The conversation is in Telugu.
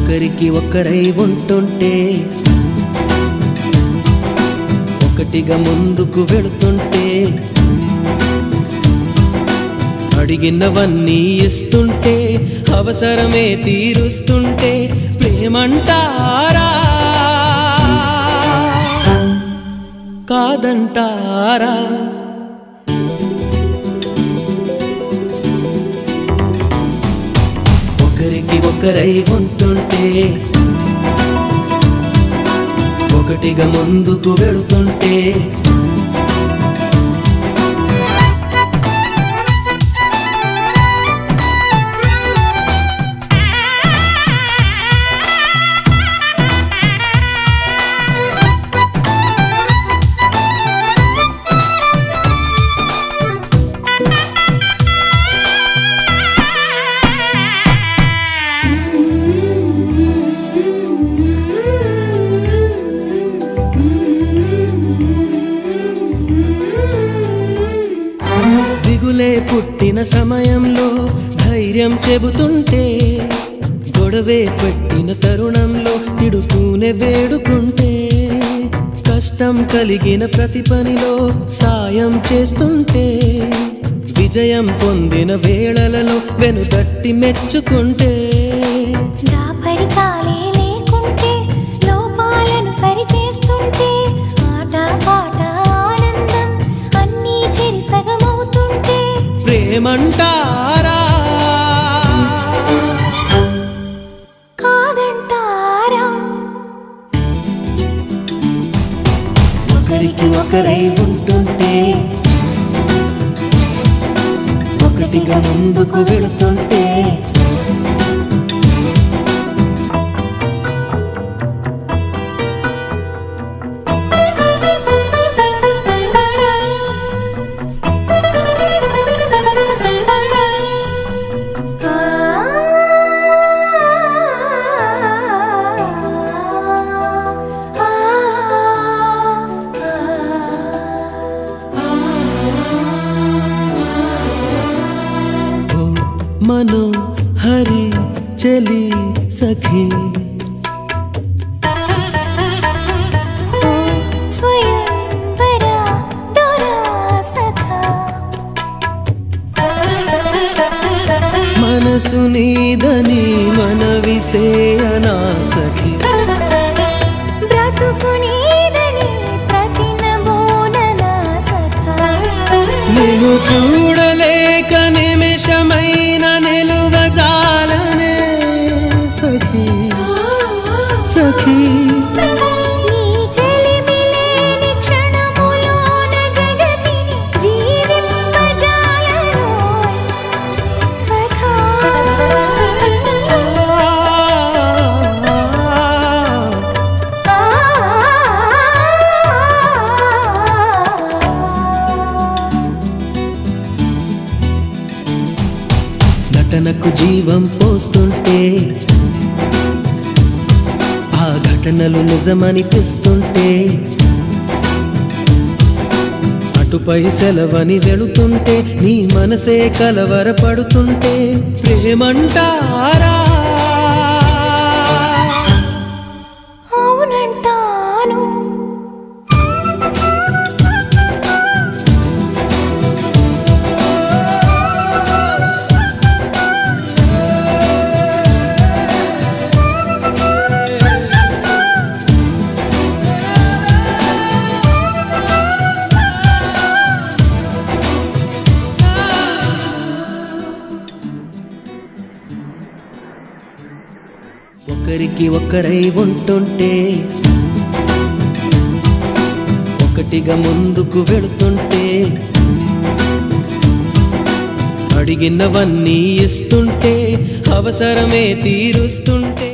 ఒకరికి ఒకరై ఉంటుంటే ఒకటిగా ముందుకు వెళుతుంటే అడిగినవన్నీ ఇస్తుంటే అవసరమే తీరుస్తుంటే ప్రేమంటారా కాదంటారా ఒకరికి ఒకరై ఉంటుంటే ఒకటిగా ముందుకు వెళుతుంటే దిగులే పుట్టిన సమయంలో ధైర్యం చెబుతుంటే గొడవే పెట్టిన తరుణంలో తిడుతూనే వేడుకుంటే కష్టం కలిగిన ప్రతి పనిలో సాయం చేస్తుంటే విజయం పొందిన వేళలలో వెనుదట్టి మెచ్చుకుంటే దాపరికాలే లేకుంటే లోపాలను సరిచేస్తుంటే ఆట పాట ఆనందం అన్నీ చెరి సగమవుతుంటే ప్రేమంటారా కాదంటారా ఒకరికి ఒకరై ఉంటుంటే ఒకటిగా ముందుకు వెళుతుంటే ఓ మనో హరి చలి సఖీ స్వయంవర దొరా సఖా మనసు నీదని మనవిసేయనా సఖీ బ్రతుకు నీదని ప్రతినబోనన సఖా నిన్ను చూడలేక నిమిషమైన నిలువజాలనే సఖీ సఖీ నీ చెలిమిలేని క్షణములోన జగతిని జీవింపజాలనోయ్ సఖా నటనకు జీవం పోస్తుంటే ఆ ఘటనలు నిజమనిపిస్తుంటే అటుపై సెలవని వెళుతుంటే నీ మనసే కలవరపడుతుంటే ప్రేమంటారా అవునంటాను ఒకరికి ఒకరై ఉంటుంటే ఒకటిగా ముందుకు వెళుతుంటే అడిగినవన్నీ ఇస్తుంటే అవసరమే తీరుస్తుంటే